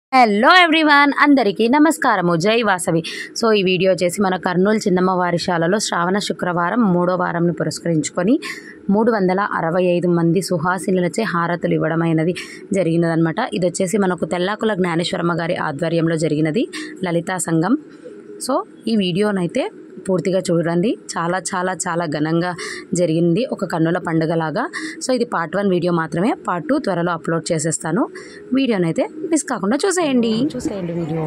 Hello everyone అందరికీ నమస్కారము జై వాసవి సో ఈ వీడియో వచ్చేసి మన కర్నూలు చిన్నమ్మ వారిశాలలో శ్రావణ శుక్రవారం మూడో వారంను పురస్కరించుకొని మూడు వందల అరవై ఐదు మంది సుహాసినులచే హారతులు ఇవ్వడమైనది జరిగినదనమాట ఇది వచ్చేసి మనకు తెల్లాకుల జ్ఞానేశ్వరమ్మ గారి ఆధ్వర్యంలో జరిగినది లలితా సంఘం సో ఈ వీడియోనైతే పూర్తిగా చూడండి చాలా చాలా చాలా ఘనంగా జరిగింది ఒక కన్నుల పండుగలాగా సో ఇది పార్ట్ వన్ వీడియో మాత్రమే పార్ట్ టూ త్వరలో అప్లోడ్ చేసేస్తాను వీడియోనైతే మిస్ కాకుండా చూసేయండి చూసేయండి వీడియో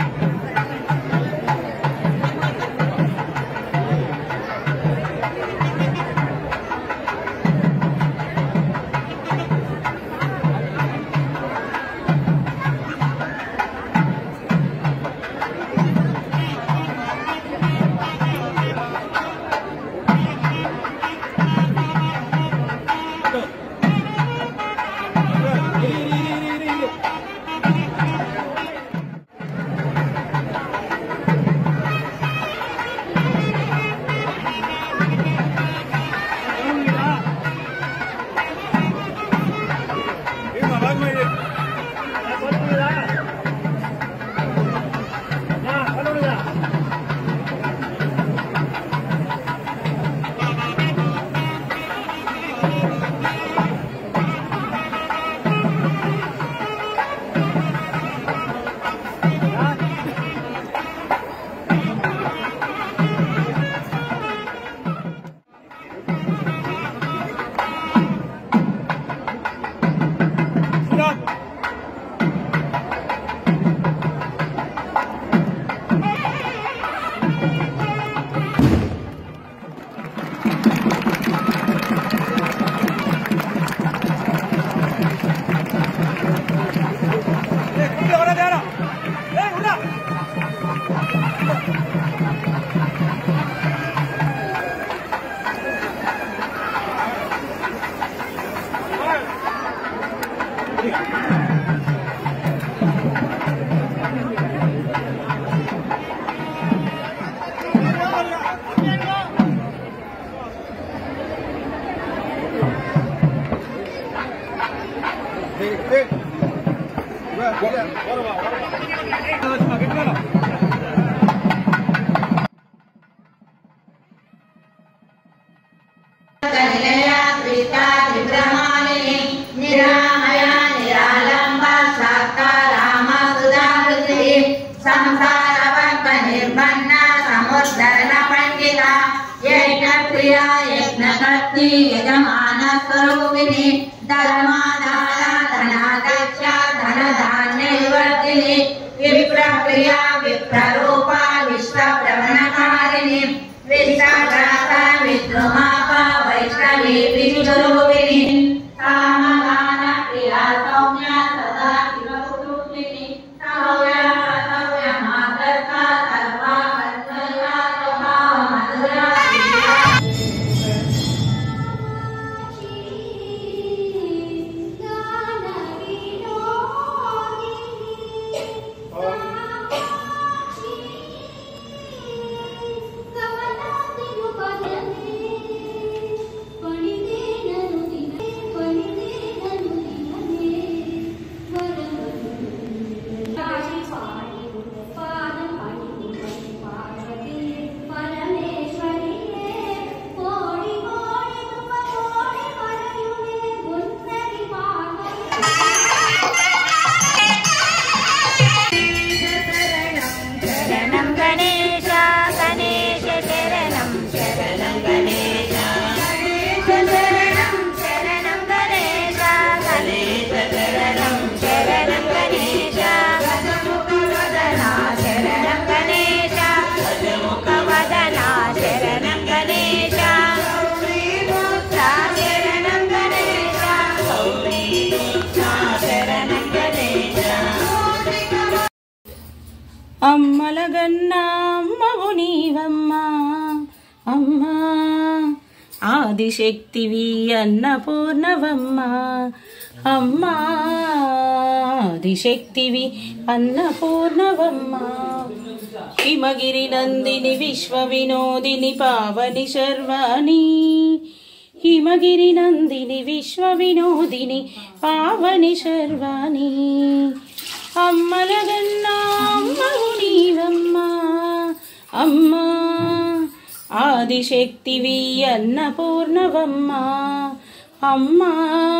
కనిలయా త్రితా త్రిభ్రమాలిని నిరామయ నిరాలంబ సాకారామ సుధాకృతి సంసార వర్గ నిర్బన్న సముద్ధరణ పండిత యజ్ఞ ప్రియ యజ్ఞకర్తి యజమాన స్వరూపిణి ధర్మాధార ధనాధ్యక్ష ధన ధాన్య వివర్తిని విప్రప్రియ విప్రరూప విశ్వ భ్రమణకారిణి విశ్వగ్రాత విద్రుమాప వైష్ణవి విష్ణురూపిణి కామగాన ప్రియా సౌమ్య సదా శివకుటుంబిని సౌర్య సౌర్య మాతర్క సర్వ కర్తవ్య స్వభావ మధుర పరమేశ్వరి కోడి కోడి తుమ కోడి పరయునే గుంతరి పార్వతి శరణం గణేశ గణేశ శరణం శరణం గణేశ గణేశ శరణం శరణం గణేశ గణేశ శరణం శరణం గణేశ గజముఖ వదనా శరణం గణేశ గజముఖ వదనా శరణం గణేశ గౌరీ పుత్ర శరణం గణేశ గౌరీ పుత్ర శరణం గణేశ అమ్మలగన్నా అమ్మవు నీవమ్మా అమ్మా ఆదిశక్తివి అన్నపూర్ణవమ్మా అమ్మా ఆదిశక్తివి అన్నపూర్ణవమ్మా హిమగిరి నందిని విశ్వ వినోదిని పావని శర్వాణి హిమగిరి నందిని విశ్వ వినోదిని పావని శర్వాణి అమ్మలగన్నా అమ్మవు నీవమ్మా అమ్మా ఆదిశక్తివి అన్నపూర్ణవమ్మా అమ్మా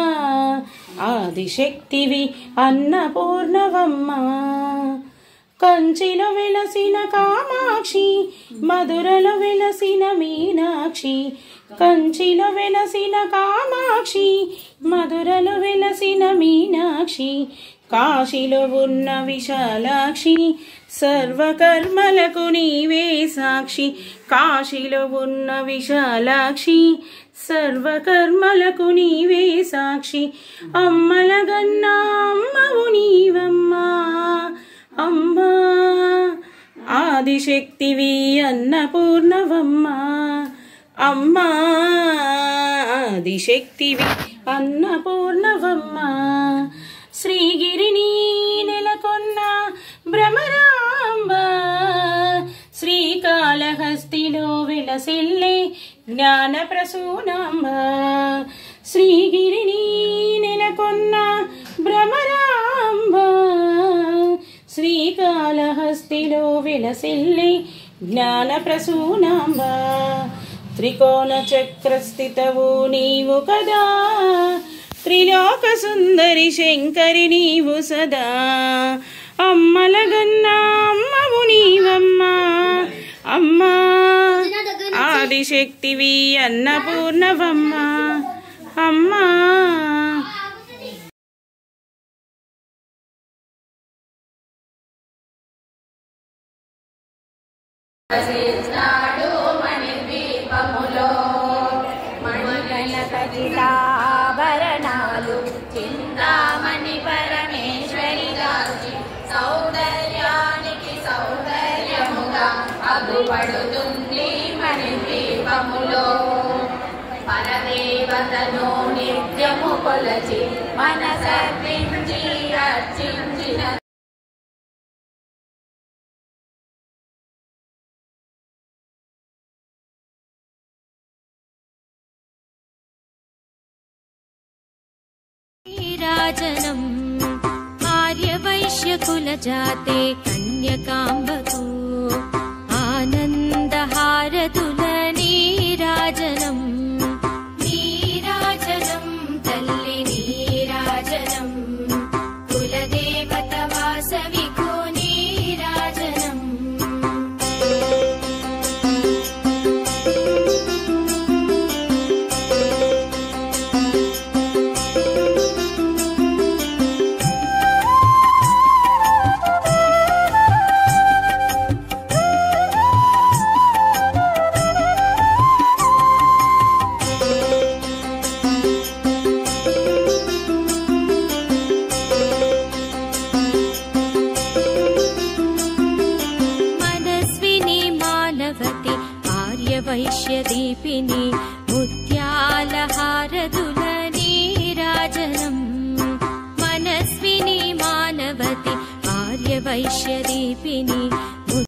ఆదిశక్తివి అన్నపూర్ణవమ్మా కంచిలో వెలసిన కామాక్షి మధురలో వెలసిన మీనాక్షి కంచిలో వెలసిన కామాక్షి మధురలో వెలసిన మీనాక్షి కాశీలో ఉన్న విశాలాక్షి సర్వకర్మలకు నీవే సాక్షి కాశీలో ఉన్న విశాలాక్షి సర్వకర్మలకు నీవే సాక్షి అమ్మలగన్నా అమ్మవు నీవమ్మా అమ్మా ఆదిశక్తివి అన్నపూర్ణవమ్మా అమ్మా ఆదిశక్తివి అన్నపూర్ణవమ్మా శ్రీగిరిని నెలకొన్న భ్రమరాంబ శ్రీకాళహస్తిలో వెలసిల్లే జ్ఞాన ప్రసూనాంబ శ్రీగిరిని నెలకొన్న భ్రమరాంబ శ్రీకాళహస్తిలో వెలసిల్లే జ్ఞాన ప్రసూనాంబ త్రికోణ చక్రస్థితవు నీవు కదా త్రిలోక సుందరి శంకరి నీవు సదా అమ్మలగన్నా అమ్మవు నీవమ్మా అమ్మా ఆదిశక్తివి అన్నపూర్ణవమ్మా అమ్మా ఖచ్చితాభరణాలు చింతామణి పరమేశ్వరి గాచి సౌందర్యానికి సౌందర్యముగా అగుపడుతుంది మణి దీపములో పరదేవతను నిత్యము కొలచి మనసర్పించి అర్చించిన నీరాజనం ఆర్యవైశ్యకులజాతే కన్యకాంబకు ఆనందహారతుల నీరాజనం నీరాజనం తల్లి నీరాజనం కులదేవత వాసవికో నీరాజనం మనస్విని మానవతి ఆర్యవైశ్యదీపిని ముత్యాలహారతుల నీరాజనం మనస్విని మానవతి ఆర్యవైశ్యదీపిని ము-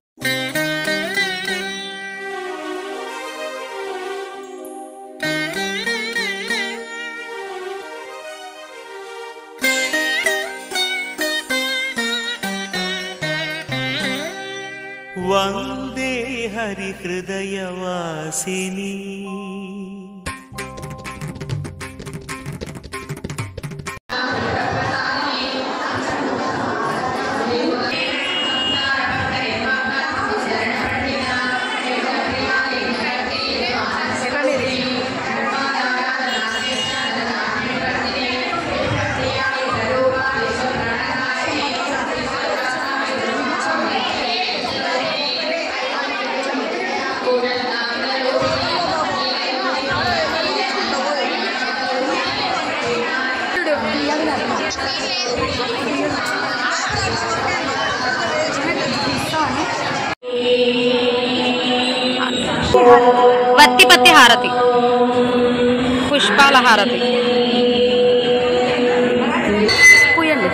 వందే హరిహృదయవాసిని వత్తి పత్తి హారతి పుష్పాల హారతి పూయండి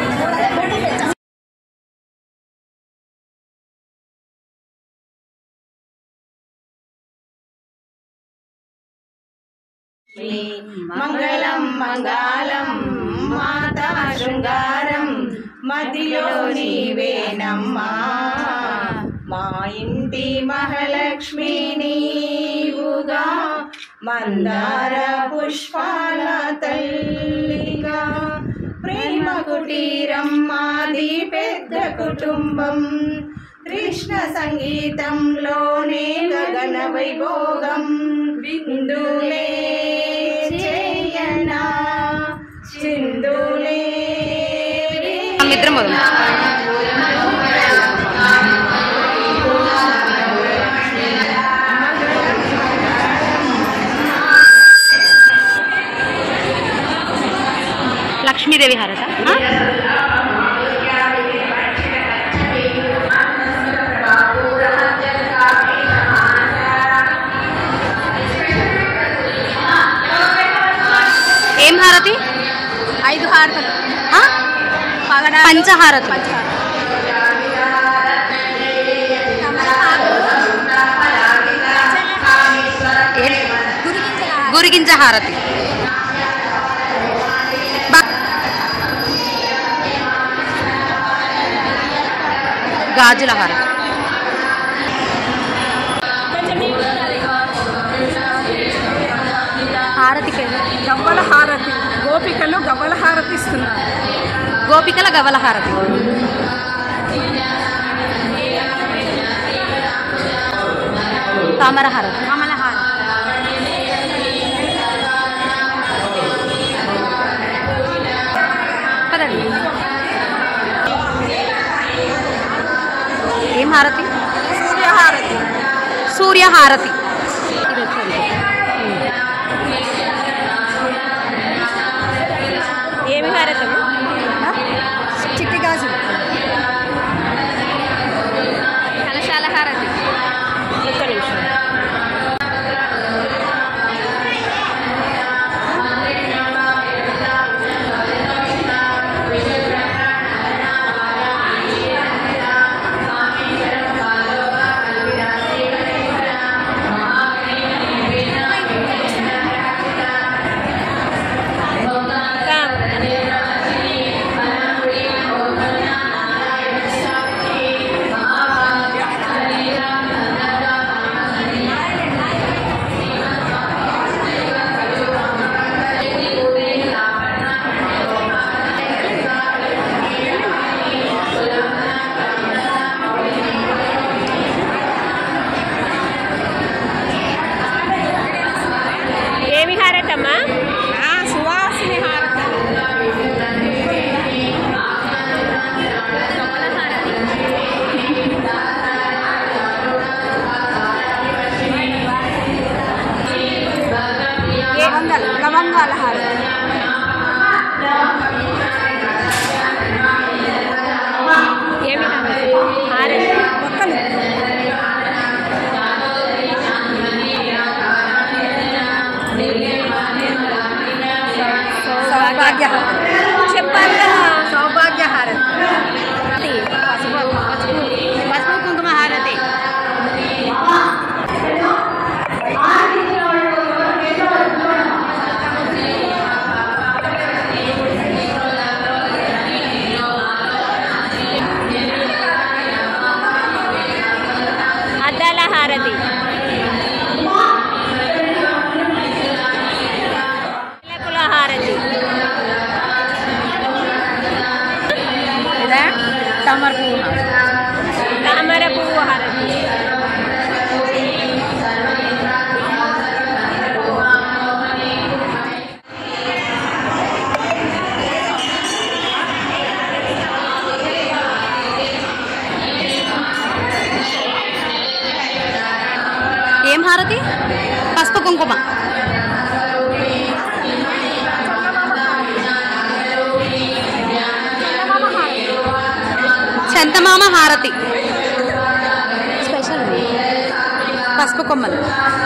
మంగళం మంగళం మాతా శృంగారం మదిలో నీవేనమ్మా మా ఇంటి మహాలక్ష్మి నీవుగా మందార పుష్పాల తల్లిగా ప్రేమ కుటీరం మాది పెద్ద కుటుంబం కృష్ణ సంగీతంలోనే గగన వైభోగం బిందులే చేయనా చిందులే మిత్రం లక్ష్మీదేవి హారత ఏం హారతి ఐదు హారతలు ఆ? పంచహారతి ఏ- గురిగింజ హారతి బా- గాజుల హారతి హారతి పేరు గవ్వల హారతి గోపికలు గవ్వల హారతి ఇస్తున్నారు గోపికల గవల హారతి తామర హారతి కమల హారతి కదండి ఏం హారతి సూర్యహారతి సూర్యహారతి ఏమి హారతము చిట్టి గాజులు కలశాల హారతి ఒక్క నిమిషం ఏమి హారతమ్మా సువాసిని హారతి లవంగాలు లవంగాల హారతి ఏమి హారతి హారతి ఒక్కలు సౌభాగ్య చెప్పాలి కదా సౌభాగ్య హారతి పసుపు పసుపు పసుపు కుంకుమ హారతి అద్దాల హారతి తిలకుల హారతి తామర పువ్వు హారతి. తామర పువ్వు హారతి ఏం హారతి పసుపు కుంకుమ చందమామ హారతి స్పెషల్ పసుపు కొమ్మలు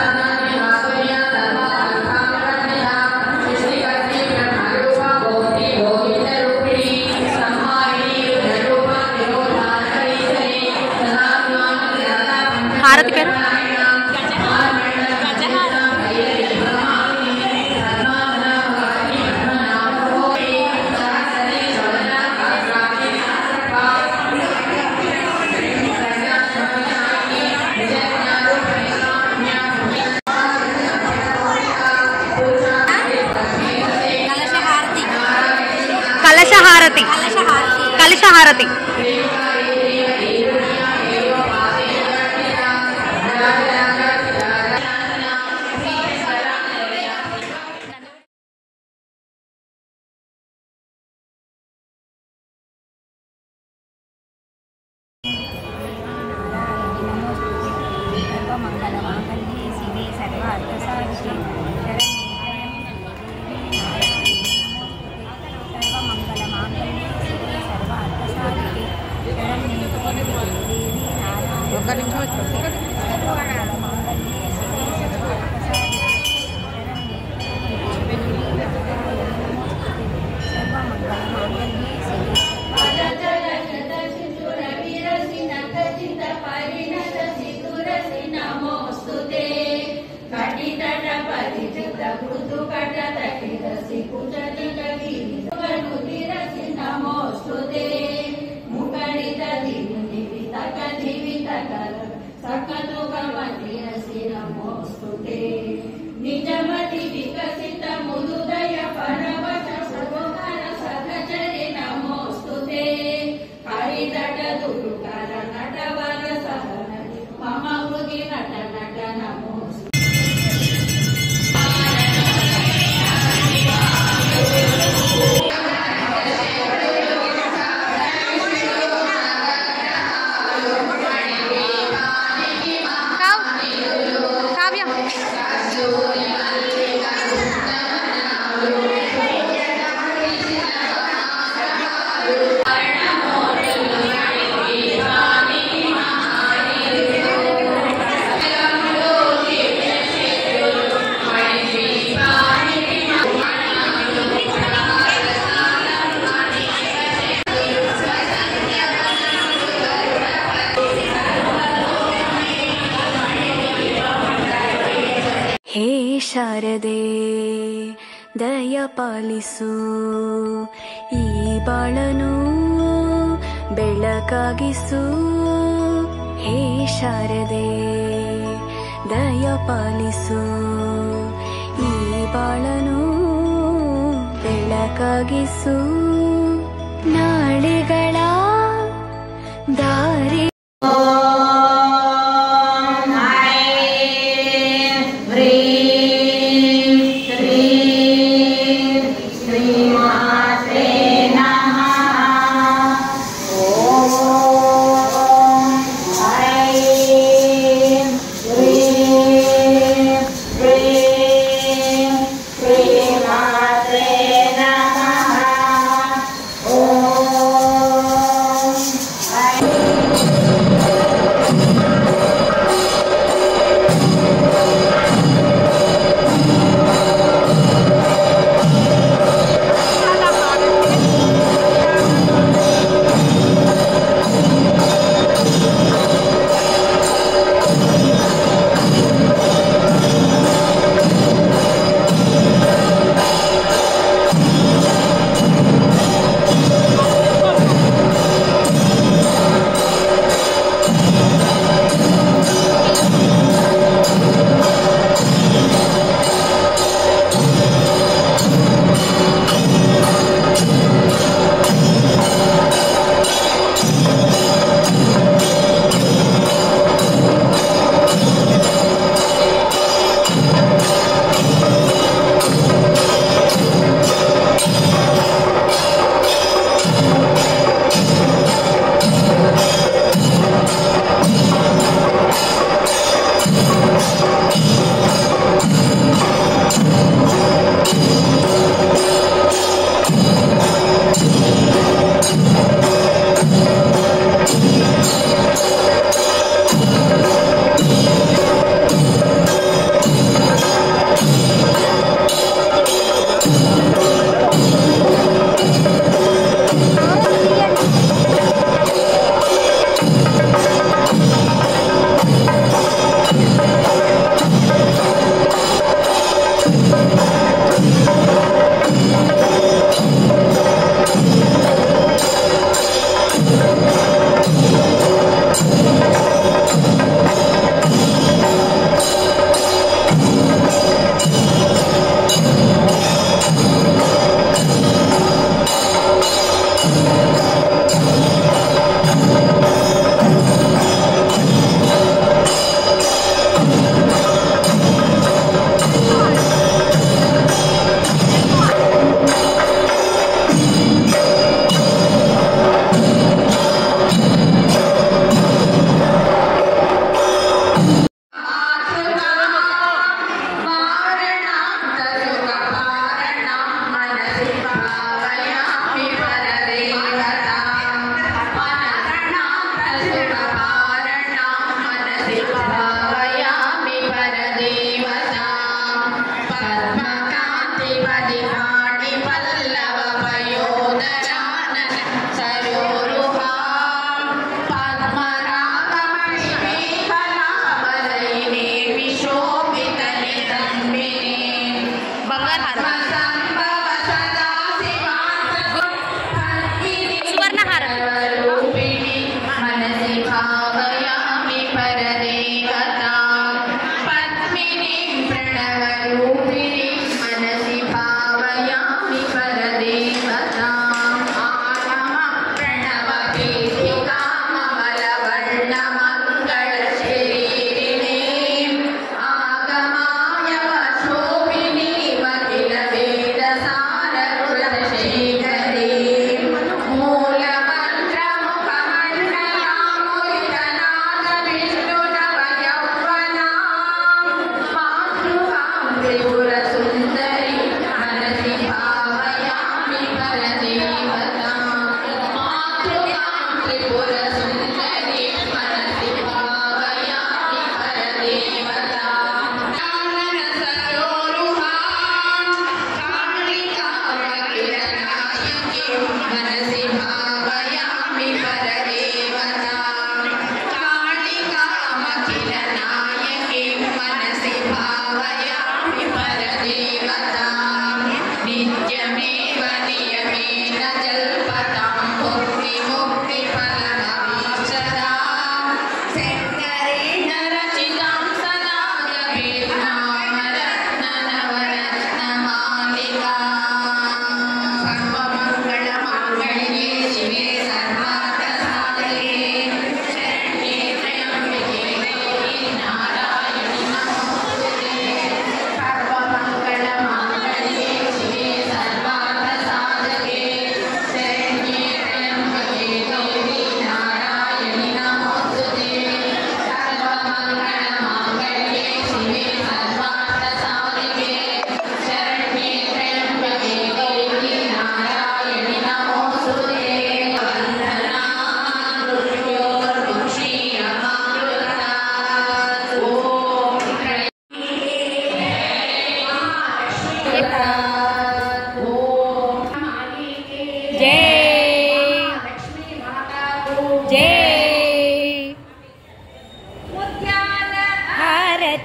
హారతి పేరు హారతి సర్వమంగళమాంగళ్యే శివే సర్వార్థసాధికే సర్వమంగళమాంగళ్యే శివే సర్వార్థసాధికే శరణ్యే త్ర్యంబకే దేవి నారాయణి ఒక్క నిమిషం సర్వమంగళమాంగళ్యే శివే సర్వార్థసాధికే సర్వమంగళమాంగళ్యే శివే నిజమతి వికసిత ముదుదయ పరవశ సర్వకర సహచరి నమోస్తుతే హరిదట దుర్గర నటవర సహన మమ హృది నట నట నమోస్తు కావ్య ಹೇ ಶಾರದೆ ದಯ ಪಾಲಿಸು ಈ ಬಾಳನು ಬೆಳಕಾಗಿಸು ಹೇ ಶಾರದೆ ದಯ ಪಾಲಿಸು ಈ ಬಾಳನು ಬೆಳಕಾಗಿಸು ನಾಳೆಗಳ ದಾರಿ శ్రీ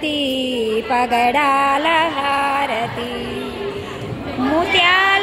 హారతి పగడాల హారతి ముత్యాల